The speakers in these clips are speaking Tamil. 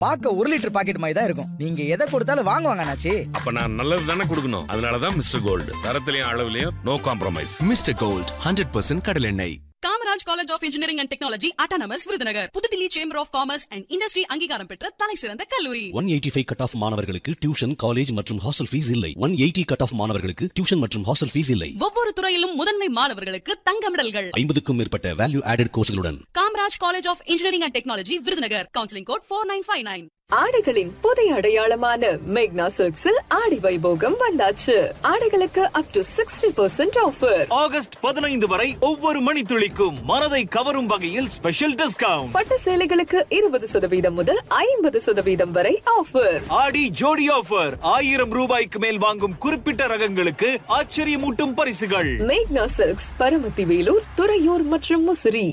பார்க்க ஒரு லிட்டர் பாக்கெட் மாதிரி தான் இருக்கும் நீங்க எதை கொடுத்தாலும் வாங்குவாங்க அண்ணாச்சி அப்ப நான் நல்லது தானே கொடுக்கணும் அதனாலதான் மிஸ்டர் கோல்டு தரத்திலையும் அளவுலயும் no compromise mister gold hundred percent கடலெண்ணெய் Kamaraj college of engineering and technology autonomous Virudhunagar Puthuthilli chamber of commerce and industry அங்கீகாரம் பெற்ற தலை சிறந்த கல்லூரி one eighty five cut off மாணவர்களுக்கு டியூஷன் காலேஜ் மற்றும் ஹாஸ்டல் ஃபீஸ் இல்லை ஒன் எயிட்டி கட் ஆஃப் மாணவர்களுக்கு டியூஷன் மற்றும் ஹாஸ்டல் ஃபீஸ் இல்லை ஒவ்வொரு துறையிலும் முதன்மை மாணவர்களுக்கு தங்க மெடல்கள் ஐம்பதுக்கும் மேற்பட்ட வேல்யூ ஆடட் கோர்ஸ்களுடன் Kamaraj college of engineering and technology Virudhunagar counselling code four nine five nine ஆடைகளின் புதிய அடையாளமான மேக்னா சில்க்ஸில் ஆடி வைபோகம் வந்தாச்சு ஆடைகளுக்கு up to sixty percent offer August பதினைந்து வரை ஒவ்வொரு மணித்துளிக்கும் மனதை கவரும் வகையில் ஸ்பெஷல் டிஸ்கவுண்ட் பட்டு சேலைகளுக்கு இருபது சதவீதம் முதல் ஐம்பது சதவீதம் வரை ஆஃபர் ஆடி ஜோடி ஆஃபர் ஆயிரம் ரூபாய்க்கு மேல் வாங்கும் குறிப்பிட்ட ரகங்களுக்கு ஆச்சரியமூட்டும் பரிசுகள் மேக்னா சில்க்ஸ் பரமத்தி வேலூர் துறையூர் மற்றும் முசிறி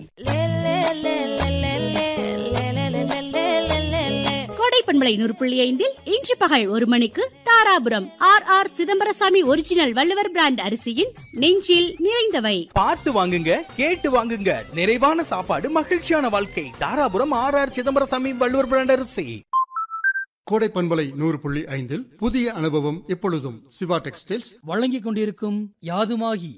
கோடை பண்பலை நூறு புள்ளி ஐந்தில் இன்று பகல் ஒரு மணிக்கு Dharapuram R R Chidambarasamy original Valluvar brand அரிசியின் நெஞ்சில் நிறைந்தவை பார்த்து வாங்குங்க கேட்டு வாங்குங்க நிறைவான சாப்பாடு மகிழ்ச்சியான வாழ்க்கை Dharapuram R R Chidambarasamy Valluvar brand அரிசி கோடை பண்பலை நூறு புள்ளி ஐந்தில் புதிய அனுபவம் எப்பொழுதும் சிவா டெக்ஸ்டைல்ஸ் வழங்கிக் கொண்டிருக்கும் யாதுமாகி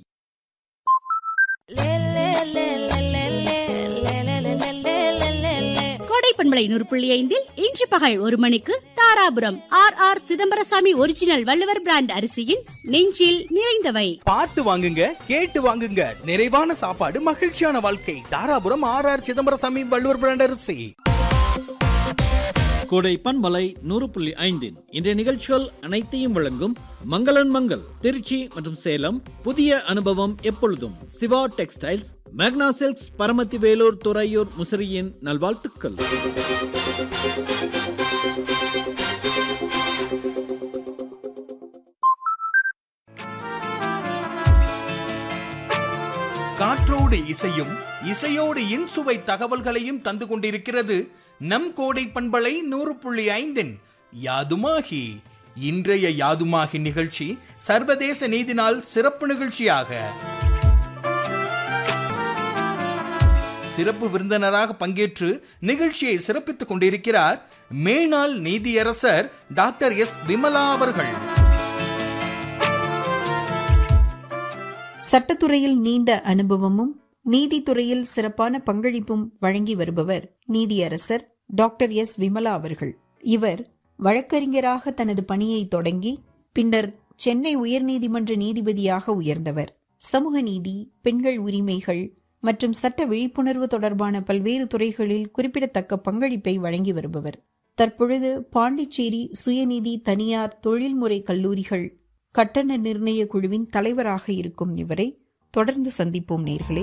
கோடை பண்பலை நூறு புள்ளி ஐந்தில் இன்று பகல் ஒரு மணிக்கு Dharapuram R R Chidambarasamy original Valluvar brand அரிசியின் நெஞ்சில் நிறைந்தவை பார்த்து வாங்குங்க கேட்டு வாங்குங்க நிறைவான சாப்பாடு மகிழ்ச்சியான வாழ்க்கை Dharapuram R R Chidambarasamy Valluvar brand அரிசி கோடை பண்பலை நூறு புள்ளி ஐந்தின் இன்றைய நிகழ்ச்சிகள் அனைத்தையும் வழங்கும் மங்களன் மங்கள் திருச்சி மற்றும் சேலம் புதிய அனுபவம் எப்பொழுதும் சிவா டெக்ஸ்டைல்ஸ் மேக்னா சில்க்ஸ் பரமத்தி வேலூர் துறையூர் முசிறியின் நல்வாழ்த்துக்கள் காற்றோடு இசையும் இசையோடு இன்சுவை தகவல்களையும் தந்து கொண்டிருக்கிறது நம் கோடை பண்பலை நூறு புள்ளி ஐந்தின் யாதுமாகி இன்றைய யாதுமாகி நிகழ்ச்சி சர்வதேச நீதி நாள் சிறப்பு நிகழ்ச்சியாக சிறப்பு விருந்தினராக பங்கேற்று நிகழ்ச்சியை சிறப்பித்துக் கொண்டிருக்கிறார் மேனாள் நீதியரசர் டாக்டர் எஸ் விமலா அவர்கள் சட்டத்துறையில் நீண்ட அனுபவமும் நீதித்துறையில் சிறப்பான பங்களிப்பும் வழங்கி வருபவர் நீதியரசர் டாக்டர் எஸ் விமலா அவர்கள் இவர் வழக்கறிஞராக தனது பணியை தொடங்கி பின்னர் சென்னை உயர்நீதிமன்ற நீதிபதியாக உயர்ந்தவர் சமூக நீதி பெண்கள் உரிமைகள் மற்றும் சட்ட விழிப்புணர்வு தொடர்பான பல்வேறு துறைகளில் குறிப்பிடத்தக்க பங்களிப்பை வழங்கி வருபவர் தற்பொழுது பாண்டிச்சேரி சுயநீதி தனியார் தொழில்முறை கல்லூரிகள் கட்டண நிர்ணய குழுவின் தலைவராக இருக்கும் இவரை தொடர்ந்து சந்திப்போம் நேர்களே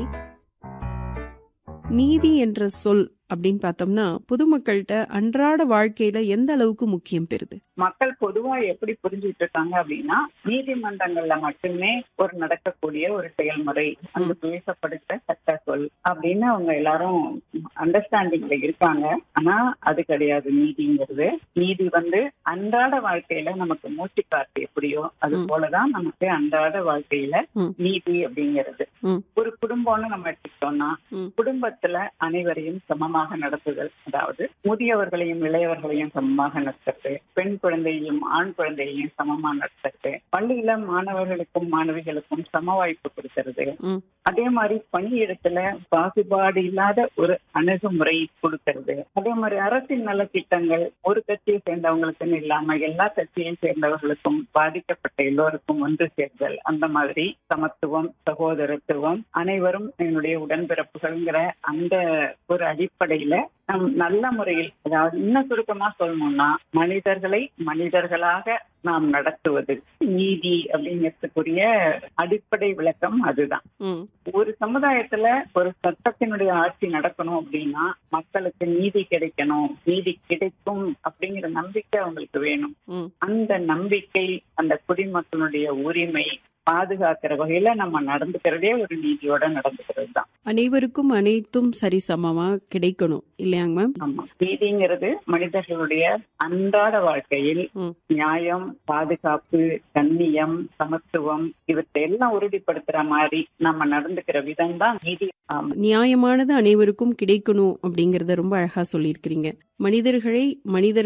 நீதி என்ற சொல் அப்படின்னு பார்த்தோம்னா பொதுமக்கள்கிட்ட அன்றாட வாழ்க்கையில எந்த அளவுக்கு முக்கியம் பெறுது மக்கள் பொதுவா எப்படி புரிஞ்சுட்டு இருக்காங்க அப்படின்னா நீதிமன்றங்கள்ல மட்டுமே ஒரு நடக்கக்கூடிய ஒரு செயல்முறை அங்கு பேசப்படுத்த சட்ட சொல் அப்படின்னு அவங்க எல்லாரும் அண்டர்ஸ்டாண்டிங்ல இருக்காங்க ஆனா அது கிடையாது நீதிங்கிறது நீதி வந்து அன்றாட வாழ்க்கையில நமக்கு மூச்சு காத்து எப்படியோ அது போலதான் நமக்கு அன்றாட வாழ்க்கையில நீதி அப்படிங்கிறது ஒரு குடும்பம்னு நம்ம எடுத்துக்கிட்டோம்னா குடும்பத்துல அனைவரையும் சமமாக நடத்துதல் அதாவது முதியவர்களையும் இளையவர்களையும் சமமாக நடத்துறது பெண் குழந்தையையும் ஆண் குழந்தையையும் சமமா நடத்துறது பள்ளியில மாணவர்களுக்கும் மாணவிகளுக்கும் சம வாய்ப்பு கொடுக்கறது அதே மாதிரி பணியிடத்துல பாகுபாடு இல்லாத ஒரு அணுகுமுறை கொடுக்கறது அதே மாதிரி அரசின் நலத்திட்டங்கள் ஒரு கட்சியை சேர்ந்தவங்களுக்குன்னு இல்லாம எல்லா கட்சியை சேர்ந்தவர்களுக்கும் பாதிக்கப்பட்ட எல்லோருக்கும் ஒன்று சேர்தல் அந்த மாதிரி சமத்துவம் சகோதரத்துவம் அனைவரும் என்னுடைய உடன்பிறப்புகள்ங்கிற அந்த ஒரு அடிப்படையில நம் நல்ல முறையில் அதாவது இன்னும் சுருக்கமா சொல்லணும்னா மனிதர்களை மனிதர்களாக நாம் நடத்துவது நீதி அப்படிங்கிறதுக்குரிய அடிப்படை விளக்கம் அதுதான் ஒரு சமுதாயத்துல ஒரு சட்டத்தினுடைய ஆட்சி நடக்கணும் அப்படின்னா மக்களுக்கு நீதி கிடைக்கணும் நீதி கிடைக்கும் அப்படிங்கிற நம்பிக்கை அவங்களுக்கு வேணும் அந்த நம்பிக்கை அந்த குடிமக்களுடைய உரிமை பாதுகாக்கிற வகையில நம்ம நடந்துக்கிறதே ஒரு நீதியோட நடந்துக்கிறது தான் அனைவருக்கும் அனைத்தும் சரிசமமா கிடைக்கணும் இல்லையாங்க மேம் ஆமா நீதிங்கிறது மனிதர்களுடைய அன்றாட வாழ்க்கையில் நியாயம் பாதுகாப்பு கண்ணியம் சமத்துவம் இவற்றை எல்லாம் உறுதிப்படுத்துற மாதிரி நம்ம நடந்துக்கிற விதம் தான் நீதி ஆமா. நியாயமானது அனைவருக்கும் கிடைக்கணும் அப்படிங்கறத ரொம்ப அழகா சொல்லியிருக்கிறீங்க மனிதர்களை மனிதர்